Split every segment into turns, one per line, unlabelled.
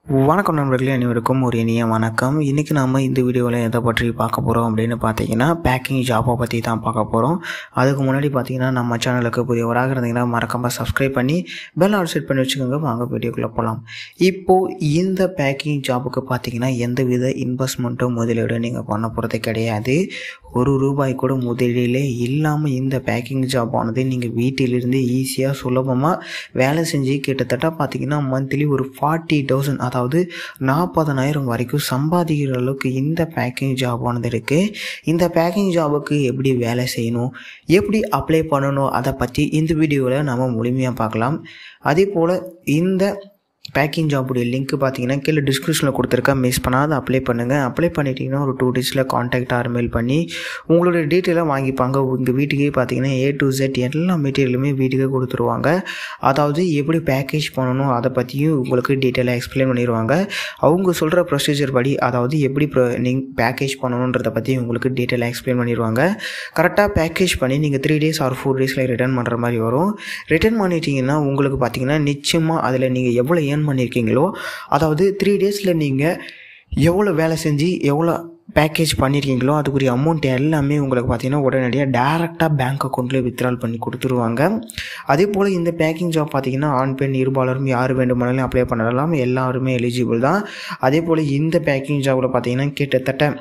வணக்கம் நண்பர்களே அனைவருக்கும் ஒரு இனிய வணக்கம் இன்றைக்கி நம்ம இந்த வீடியோவில் எதை பற்றி பார்க்க போகிறோம் அப்படின்னு பார்த்தீங்கன்னா பேக்கிங் ஜாப்பை பற்றி தான் பார்க்க போகிறோம் அதுக்கு முன்னாடி பார்த்தீங்கன்னா நம்ம சேனலுக்கு புதியவராக இருந்தீங்கன்னா மறக்காமல் சப்ஸ்கிரைப் பண்ணி பெல் ஆல் செட் பண்ணி வச்சுக்கோங்க வாங்க வீடியோக்குள்ளே போகலாம் இப்போது இந்த பேக்கிங் ஜாபுக்கு பார்த்தீங்கன்னா எந்தவித இன்வெஸ்ட்மெண்ட்டும் முதலீடு நீங்கள் பண்ண போகிறது கிடையாது ஒரு ரூபாய் கூட முதலீடே இல்லாமல் இந்த பேக்கிங் ஜாப் ஆனது நீங்கள் வீட்டிலிருந்து ஈஸியாக சுலபமாக வேலை செஞ்சு கிட்டத்தட்ட பார்த்தீங்கன்னா மந்த்லி ஒரு ஃபார்ட்டி தௌசண்ட் அதாவது நாற்பதனாயிரம் வரைக்கும் சம்பாதிக்கிற அளவுக்கு இந்த பேக்கிங் ஜாப் ஆனது இருக்குது இந்த பேக்கிங் ஜாபுக்கு எப்படி வேலை செய்யணும் எப்படி அப்ளை பண்ணணும் அதை பற்றி இந்த வீடியோவில் நம்ம முழுமையாக பார்க்கலாம் அதே போல் இந்த பேக்கிங் ஜாபுடைய லிங்க் பார்த்தீங்கன்னா கீழே டிஸ்கிரிப்ஷனில் கொடுத்துருக்கேன் மிஸ் பண்ணாத அப்ளை பண்ணுங்கள் அப்ளை பண்ணிட்டீங்கன்னா ஒரு டூ டேஸில் காண்டாக்ட் ஆர் மெயில் பண்ணி உங்களுடைய டீட்டெயிலாக வாங்கிப்பாங்க உங்கள் வீட்டுக்கே பார்த்தீங்கன்னா ஏ டு செட் எல்லா மெட்டீரியலுமே வீட்டுக்கே கொடுத்துருவாங்க அதாவது எப்படி பேக்கேஜ் பண்ணணும் அதை பற்றியும் உங்களுக்கு டீட்டெயிலாக எக்ஸ்பிளைன் பண்ணிடுவாங்க அவங்க சொல்கிற ப்ரொசீஜர் படி அதாவது எப்படி ப்ரொ நீங்கள் பேக்கேஜ் பண்ணணுன்றதை பற்றி உங்களுக்கு டீட்டெயிலாக எக்ஸ்பிளைன் பண்ணிடுவாங்க கரெக்டாக பேக்கேஜ் பண்ணி நீங்கள் த்ரீ டேஸ் ஆர் ஃபோர் டேஸில் ரிட்டர்ன் பண்ணுற மாதிரி வரும் ரிட்டர்ன் பண்ணிட்டீங்கன்னா உங்களுக்கு பார்த்தீங்கன்னா நிச்சயமாக அதில் நீங்கள் எவ்வளோ ஏர்ன் பண்ணியிருக்கீங்களோ அதாவது த்ரீ டேஸில் நீங்கள் எவ்வளோ வேலை செஞ்சு எவ்வளோ பேக்கேஜ் பண்ணியிருக்கீங்களோ அதுக்குரிய அமௌண்ட் எல்லாமே உங்களுக்கு பார்த்தீங்கன்னா உடனடியாக டேரெக்டாக பேங்க் அக்கௌண்ட்லேயே வித்ட்ரால் பண்ணி கொடுத்துருவாங்க அதே போல் இந்த பேக்கிங் ஜாப் பார்த்தீங்கன்னா ஆண் பெண் இருபாலரும் யார் வேண்டுமானாலும் அப்ளை பண்ணலாம் எல்லாருமே எலிஜிபிள் தான் அதே போல் இந்த பேக்கிங் ஜாபில் பார்த்தீங்கன்னா கிட்டத்தட்ட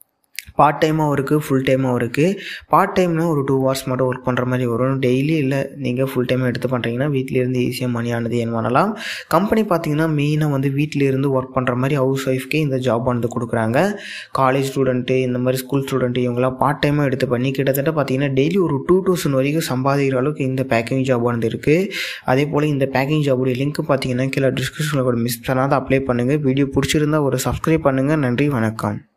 பார்ட் டைமாகவும் இருக்குது ஃபுல் டைமாகவும் இருக்குது பார்ட் டைம்னா ஒரு டூ ஹவர்ஸ் மட்டும் ஒர்க் பண்ணுற மாதிரி வரும் டெய்லி இல்லை நீங்கள் ஃபுல் டைம் எடுத்து பண்ணுறீங்கன்னா வீட்டிலேருந்து ஈஸியாக மணியானது ஏன் பண்ணலாம் கம்பெனி பார்த்தீங்கன்னா மெயினாக வந்து வீட்டிலேருந்து ஒர்க் பண்ணுற மாதிரி ஹவுஸ் ஒய்ஃப்க்கே இந்த ஜாப் வந்து கொடுக்குறாங்க காலேஜ் ஸ்டூடெண்ட்டு இந்த மாதிரி ஸ்கூல் ஸ்டூடெண்ட்டு இவங்களாம் பார்ட் டைமாக எடுத்து பண்ணி கிட்டத்தட்ட பார்த்தீங்கன்னா டெய்லி ஒரு டூ தௌசண்ட் வரைக்கும் சம்பாதிக்கிற அளவுக்கு இந்த பேக்கிங் ஜாப் வந்து இருக்குது அதே போல் இந்த பேக்கிங் ஜாபுடைய லிங்க் பார்த்தீங்கன்னா கீழே டிஸ்கிரிப்ஷனில் கூட மிஸ் பண்ணாத அப்ளை பண்ணுங்கள் வீடியோ பிடிச்சிருந்தா ஒரு சப்ஸ்கிரைப் பண்ணுங்கள் நன்றி வணக்கம்